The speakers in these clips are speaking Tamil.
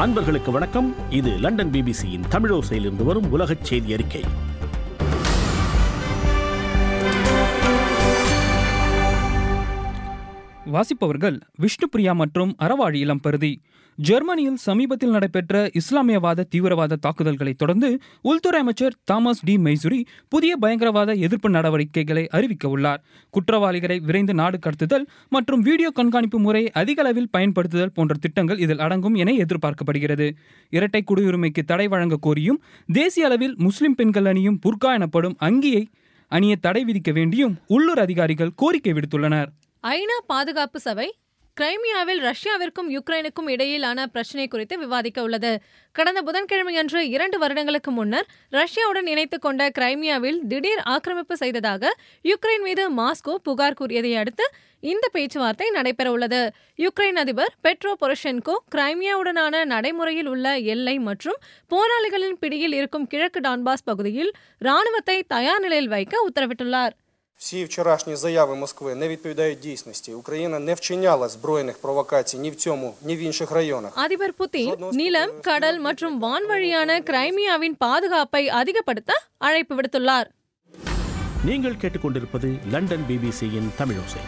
அன்பர்களுக்கு வணக்கம் இது லண்டன் பிபிசியின் தமிழோசையிலிருந்து வரும் உலகச் செய்தி அறிக்கை வாசிப்பவர்கள் விஷ்ணுபிரியா மற்றும் அறவாழி இளம்பருதி ஜெர்மனியில் சமீபத்தில் நடைபெற்ற இஸ்லாமியவாத தீவிரவாத தாக்குதல்களை தொடர்ந்து உள்துறை அமைச்சர் தாமஸ் டி மெய்சுரி புதிய பயங்கரவாத எதிர்ப்பு நடவடிக்கைகளை அறிவிக்க உள்ளார் குற்றவாளிகளை விரைந்து நாடு கடத்துதல் மற்றும் வீடியோ கண்காணிப்பு முறை அதிக அளவில் பயன்படுத்துதல் போன்ற திட்டங்கள் இதில் அடங்கும் என எதிர்பார்க்கப்படுகிறது இரட்டை குடியுரிமைக்கு தடை வழங்க கோரியும் தேசிய அளவில் முஸ்லிம் பெண்கள் அணியும் புர்கா எனப்படும் அங்கியை அணிய தடை விதிக்க வேண்டியும் உள்ளூர் அதிகாரிகள் கோரிக்கை விடுத்துள்ளனர் ஐநா பாதுகாப்பு சபை கிரைமியாவில் ரஷ்யாவிற்கும் யுக்ரைனுக்கும் இடையிலான பிரச்சினை குறித்து விவாதிக்க உள்ளது கடந்த புதன்கிழமையன்று இரண்டு வருடங்களுக்கு முன்னர் ரஷ்யாவுடன் இணைத்துக் கொண்ட கிரைமியாவில் திடீர் ஆக்கிரமிப்பு செய்ததாக யுக்ரைன் மீது மாஸ்கோ புகார் கூறியதை அடுத்து இந்த பேச்சுவார்த்தை நடைபெற உள்ளது யுக்ரைன் அதிபர் பெட்ரோ பொரோஷென்கோ கிரைமியாவுடனான நடைமுறையில் உள்ள எல்லை மற்றும் போராளிகளின் பிடியில் இருக்கும் கிழக்கு டான்பாஸ் பகுதியில் ராணுவத்தை தயார் நிலையில் வைக்க உத்தரவிட்டுள்ளார் Всі вчорашні заяви Москви не відповідають дійсності. Україна не вчиняла збройних провокацій ні в цьому, ні в інших районах. அதிபர் புதின் நிலம் கடல் மற்றும் வான்வழியான கிரைமியாவின் பாதுகாப்பை அதிகப்படுத்த அழைப்பு விடுத்துள்ளார் நீங்கள் கேட்டுக்கொண்டிருப்பது லண்டன் பிபிசியின் தமிழோசை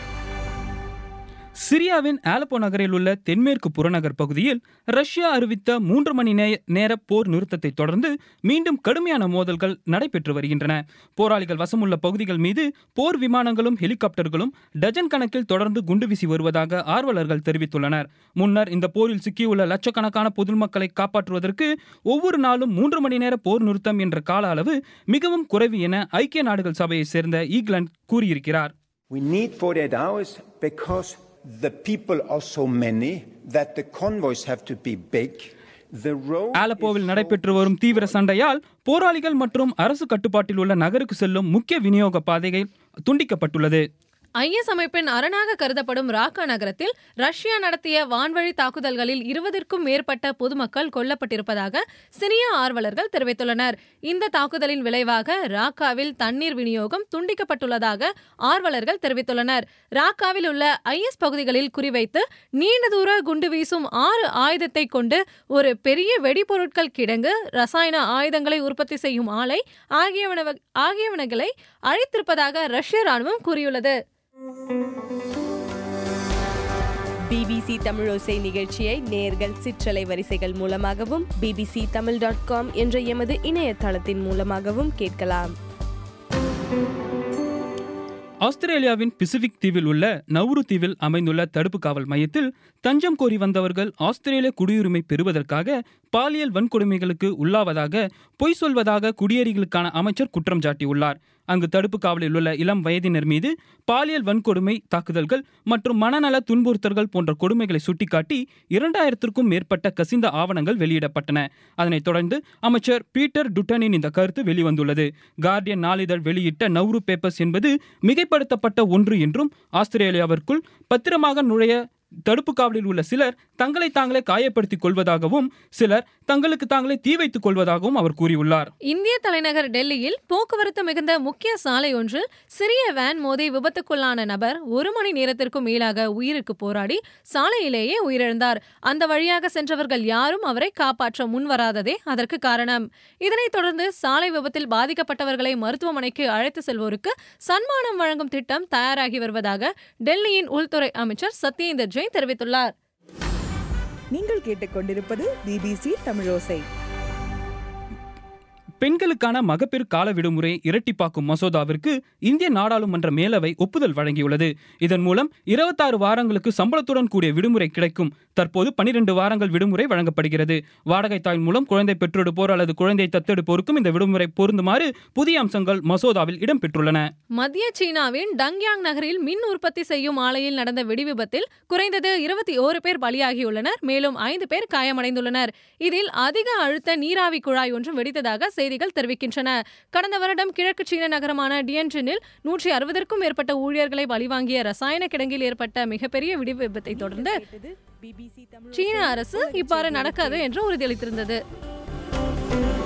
சிரியாவின் ஆலப்போ நகரில் உள்ள தென்மேற்கு புறநகர் பகுதியில் ரஷ்யா அறிவித்த மூன்று மணி நே- நேர போர் நிறுத்தத்தை தொடர்ந்து மீண்டும் கடுமையான மோதல்கள் நடைபெற்று வருகின்றன போராளிகள் வசமுள்ள பகுதிகள் மீது போர் விமானங்களும் ஹெலிகாப்டர்களும் டஜன் கணக்கில் தொடர்ந்து குண்டு வீசி வருவதாக ஆர்வலர்கள் தெரிவித்துள்ளனர் முன்னர் இந்த போரில் சிக்கியுள்ள லட்சக்கணக்கான பொதுமக்களை காப்பாற்றுவதற்கு ஒவ்வொரு நாளும் மூன்று மணி நேர போர் நிறுத்தம் என்ற கால அளவு மிகவும் குறைவு என ஐக்கிய நாடுகள் சபையைச் சேர்ந்த ஈக்லண்ட் கூறியிருக்கிறார் We need 48 hours because the people are so many that the convoys have to be big. The road ஆலப்போவில் is so நடைபெற்று வரும் தீவிர சண்டையால் போராளிகள் மற்றும் அரசு கட்டுப்பாட்டில் உள்ள நகருக்கு செல்லும் முக்கிய விநியோக பாதைகள் துண்டிக்கப்பட்டுள்ளது ஐஎஸ் அமைப்பின் அரணாக கருதப்படும் ராக்கா நகரத்தில் ரஷ்யா நடத்திய வான்வழி தாக்குதல்களில் இருபதிற்கும் மேற்பட்ட பொதுமக்கள் கொல்லப்பட்டிருப்பதாக சிரியா ஆர்வலர்கள் தெரிவித்துள்ளனர் இந்த தாக்குதலின் விளைவாக ராக்காவில் தண்ணீர் விநியோகம் துண்டிக்கப்பட்டுள்ளதாக ஆர்வலர்கள் தெரிவித்துள்ளனர் ராக்காவில் உள்ள ஐஎஸ் பகுதிகளில் குறிவைத்து நீண்ட தூர குண்டு வீசும் ஆறு ஆயுதத்தை கொண்டு ஒரு பெரிய வெடிபொருட்கள் கிடங்கு ரசாயன ஆயுதங்களை உற்பத்தி செய்யும் ஆலை ஆகியவன ஆகியவனங்களை அழித்திருப்பதாக ரஷ்ய ராணுவம் கூறியுள்ளது பிபிசி தமிழோசை நிகழ்ச்சியை நேர்கள் சிற்றலை வரிசைகள் மூலமாகவும் பிபிசி தமிழ் டாட் காம் என்ற எமது இணையதளத்தின் மூலமாகவும் கேட்கலாம் ஆஸ்திரேலியாவின் பிசிபிக் தீவில் உள்ள நவ்ரு தீவில் அமைந்துள்ள தடுப்பு காவல் மையத்தில் தஞ்சம் கோரி வந்தவர்கள் ஆஸ்திரேலிய குடியுரிமை பெறுவதற்காக பாலியல் வன்கொடுமைகளுக்கு உள்ளாவதாக பொய் சொல்வதாக குடியேறிகளுக்கான அமைச்சர் குற்றம் சாட்டியுள்ளார் அங்கு தடுப்பு காவலில் உள்ள இளம் வயதினர் மீது பாலியல் வன்கொடுமை தாக்குதல்கள் மற்றும் மனநல துன்புறுத்தல்கள் போன்ற கொடுமைகளை சுட்டிக்காட்டி இரண்டாயிரத்திற்கும் மேற்பட்ட கசிந்த ஆவணங்கள் வெளியிடப்பட்டன அதனைத் தொடர்ந்து அமைச்சர் பீட்டர் டுட்டனின் இந்த கருத்து வெளிவந்துள்ளது கார்டியன் நாளிதழ் வெளியிட்ட நவ்ரு பேப்பர்ஸ் என்பது மிகைப்படுத்தப்பட்ட ஒன்று என்றும் ஆஸ்திரேலியாவிற்குள் பத்திரமாக நுழைய தடுப்பு காவலில் உள்ள சிலர் தங்களை தாங்களே காயப்படுத்திக் கொள்வதாகவும் சிலர் தங்களுக்கு தாங்களே தீ வைத்துக் கொள்வதாகவும் அவர் கூறியுள்ளார் இந்திய தலைநகர் டெல்லியில் போக்குவரத்து மிகுந்த முக்கிய சாலை ஒன்றில் சிறிய வேன் மோதி விபத்துக்குள்ளான நபர் ஒரு மணி நேரத்திற்கும் மேலாக உயிருக்கு போராடி சாலையிலேயே உயிரிழந்தார் அந்த வழியாக சென்றவர்கள் யாரும் அவரை காப்பாற்ற முன்வராததே அதற்கு காரணம் இதனைத் தொடர்ந்து சாலை விபத்தில் பாதிக்கப்பட்டவர்களை மருத்துவமனைக்கு அழைத்து செல்வோருக்கு சன்மானம் வழங்கும் திட்டம் தயாராகி வருவதாக டெல்லியின் உள்துறை அமைச்சர் சத்யேந்தர் ஜெயின் தெரிவித்துள்ளார் நீங்கள் கேட்டுக்கொண்டிருப்பது பிபிசி தமிழோசை பெண்களுக்கான மகப்பேறு கால விடுமுறை இரட்டிப்பாக்கும் மசோதாவிற்கு இந்திய நாடாளுமன்ற மேலவை ஒப்புதல் வழங்கியுள்ளது இதன் மூலம் இருபத்தாறு வாரங்களுக்கு சம்பளத்துடன் கூடிய விடுமுறை கிடைக்கும் தற்போது பனிரெண்டு வாரங்கள் விடுமுறை வழங்கப்படுகிறது வாடகை தாய் மூலம் குழந்தை பெற்றெடுப்போர் அல்லது குழந்தை தத்தெடுப்போருக்கும் இந்த விடுமுறை பொருந்துமாறு புதிய அம்சங்கள் மசோதாவில் இடம்பெற்றுள்ளன மத்திய சீனாவின் டங்யாங் நகரில் மின் உற்பத்தி செய்யும் ஆலையில் நடந்த வெடிவிபத்தில் குறைந்தது இருபத்தி ஓரு பேர் பலியாகியுள்ளனர் மேலும் ஐந்து பேர் காயமடைந்துள்ளனர் இதில் அதிக அழுத்த நீராவி குழாய் ஒன்றும் வெடித்ததாக செய்திகள் தெரிவிக்கின்றன கடந்த வருடம் கிழக்கு சீன நகரமான டியன்ஜினில் நூற்றி அறுபதற்கும் மேற்பட்ட ஊழியர்களை பலிவாங்கிய ரசாயன கிடங்கில் ஏற்பட்ட மிகப்பெரிய வெடி விபத்தை தொடர்ந்து பிபிசி தமிழ் சீன அரசு இவ்வாறு நடக்காது என்று உறுதியளித்திருந்தது